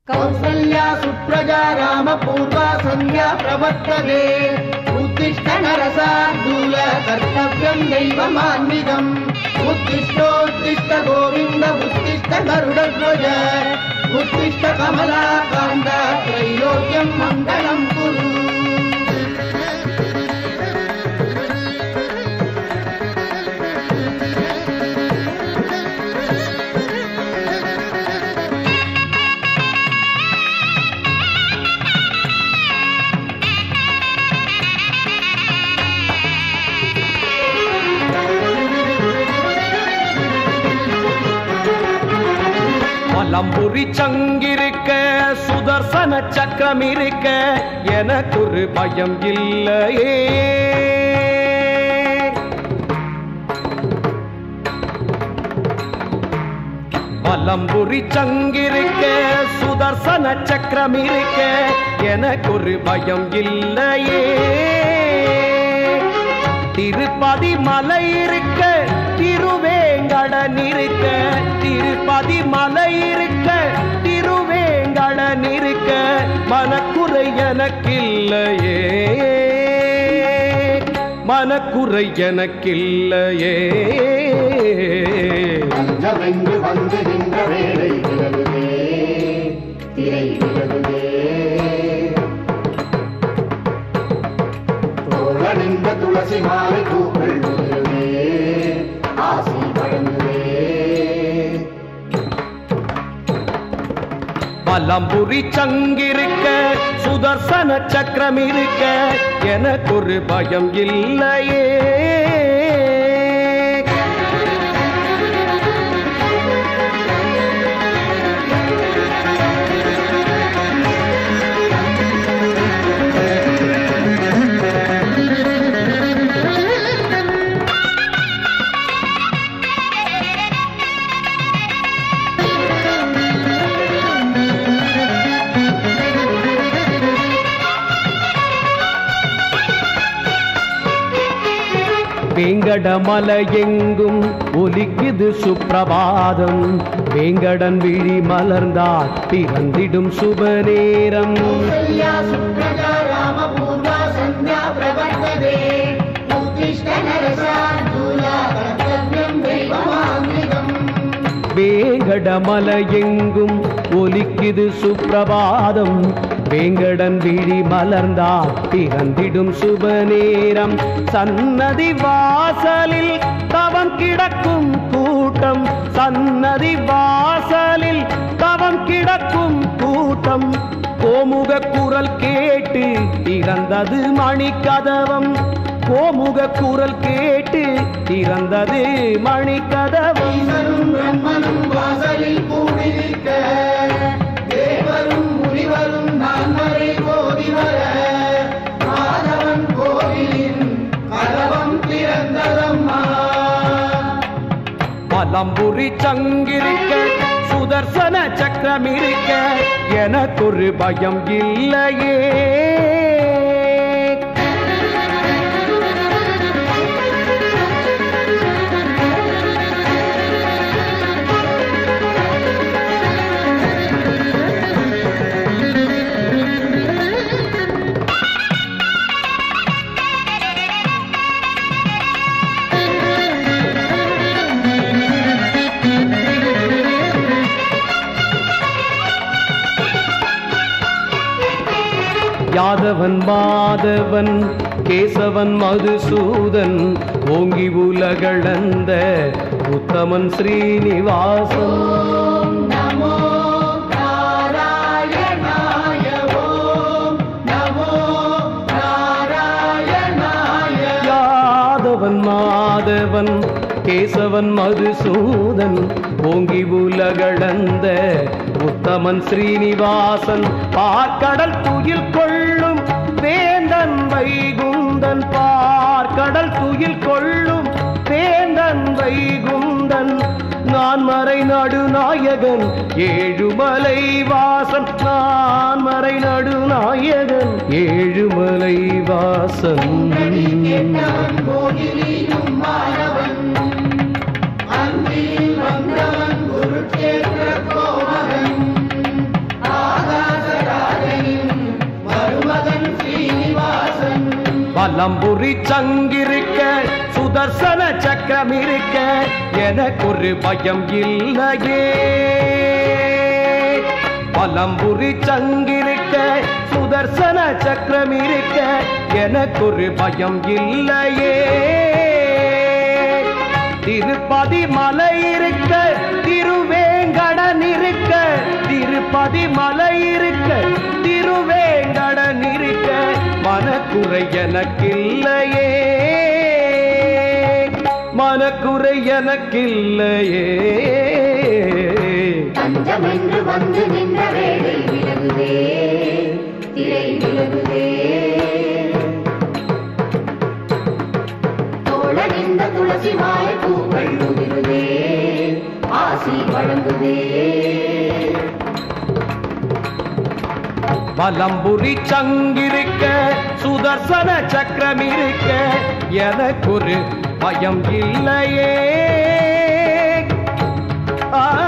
कौसल्या सुप्रजा रामपूर्वा सन्ध्या प्रवर्तते उत्तिष्ठ नरसार्दूल कर्तव्यम् दैवमान्वितम् उत्तिष्ठोत्तिष्ठ गोविन्द उत्तिष्ठ गरुडध्वज उत्तिष्ठ कमलाकान्त त्रैलोक्यम् मङ्गलम् कुरु பலம்புரி சங்கிருக்க சுதர்சன சக்கரம் இருக்க எனக்கு ஒரு பயம் இல்லையே பலம்புரி சங்கிருக்க சுதர்சன சக்கரம் இருக்க எனக்கு ஒரு பயம் இல்லையே திருப்பதி மலை இருக்க திருவேங்கடன் இருக்க திருப்பதி மலை இருக்க திருவேங்கடன் இருக்க மனக்குறை எனக்கில்லையே மனக்குறை எனக்கில்லையே பஞ்சமென்று வந்து நின்ற வேலை விலகுதே திரை விலகுதே தோழனின்ற துளசி மாலை பூக்கள் உதிருதே ஆசி வழங்குதே பலம்புரி சங்கிருக்க சுதர்சன சக்கரம் இருக்க எனக்கு ஒரு பயம் இல்லையே வேங்கடமலை எங்கும் ஒலிக்குது சுப்பிரபாதம் வேங்கடன் விழி மலர்ந்தால் பிறந்திடும் சுபநேரம் कौसल्या सुप्रजा रामपूर्वा सन्ध्या प्रवर्तते उत्तिष्ठ नरसार्दूल कर्तव्यम् दैवमान्वितम् வேங்கடமலை எங்கும் ஒலிக்குது சுப்பிரபாதம் வேங்கடன் விழி மலர்ந்தால் பிறந்திடும் சுபநேரம் சன்னதி வாசலில் தவம் கிடக்கும் கூட்டம் சன்னதி வாசலில் தவம் கிடக்கும் கூட்டம் கோமுக குரல் கேட்டு திறந்தது மணிக்கதவம் கோமுக குரல் கேட்டு திறந்தது மணிக்கதவம் ஈசனும் பிரம்மனும் வாசலில் கூடியிருக்க தேவரும் முனிவரும் நான்மறை போதி வர மாதவன் கோவிலின் கதவம் திறந்ததம்மா பலம்புரி சங்கிருக்க சுதர்சன சக்கரம் இருக்க எனக்கொரு பயம் இல்லையே யாதவன் மாதவன் கேசவன் மதுசூதன் ஓங்கி உலகளந்த உத்தமன் ஸ்ரீனிவாசன் ஓம் நமோ நாராயணாய ஓம் நமோ நாராயணாய யாதவன் மாதவன் கேசவன் மதுசூதன் ஓங்கி உலகளந்த உத்தமன் ஸ்ரீனிவாசன் பார்க்கடல் துயில் கொள்ளும் வேந்தன் வைகுந்தன் பார்க்கடல் துயில் கொள்ளும் வேந்தன் வைகுந்தன் நான் மறை நடுநாயகன் ஏழுமலை வாசன் நான் மறை நடுநாயகன் ஏழுமலை வாசன் கேட்டவன் கோயிலிலும் மாணவன் அன்பில் வந்தவன் குருட்சேத்திர கோமகன் வலம்புரி சங்கிருக்க சுதர்சன சக்கரம் இருக்க எனக்கு ஒரு பயம் இல்லையே வலம்புரி சங்கிருக்க சுதர்சன சக்கரம் இருக்க எனக்கு ஒரு பயம் இல்லையே திருப்பதி மலை இருக்க திருவேங்கடன் இருக்க திருப்பதி மலை இருக்க திருவேங்கடன் இருக்க மனக்குறை எனக்கில்லையே மனக்குறை எனக்கில்லையே தஞ்சமென்று வந்து நின்ற வேளை விலகுதே திரை விலகுதே தோழனிந்த துளசி மாலை பூக்கள் உதிருதே ஆசி வழங்குதே வலம்புரி சங்கிருக்க சுதர்சன சக்கரம் இருக்க எனக்கு ஒரு பயம் இல்லையே ஆ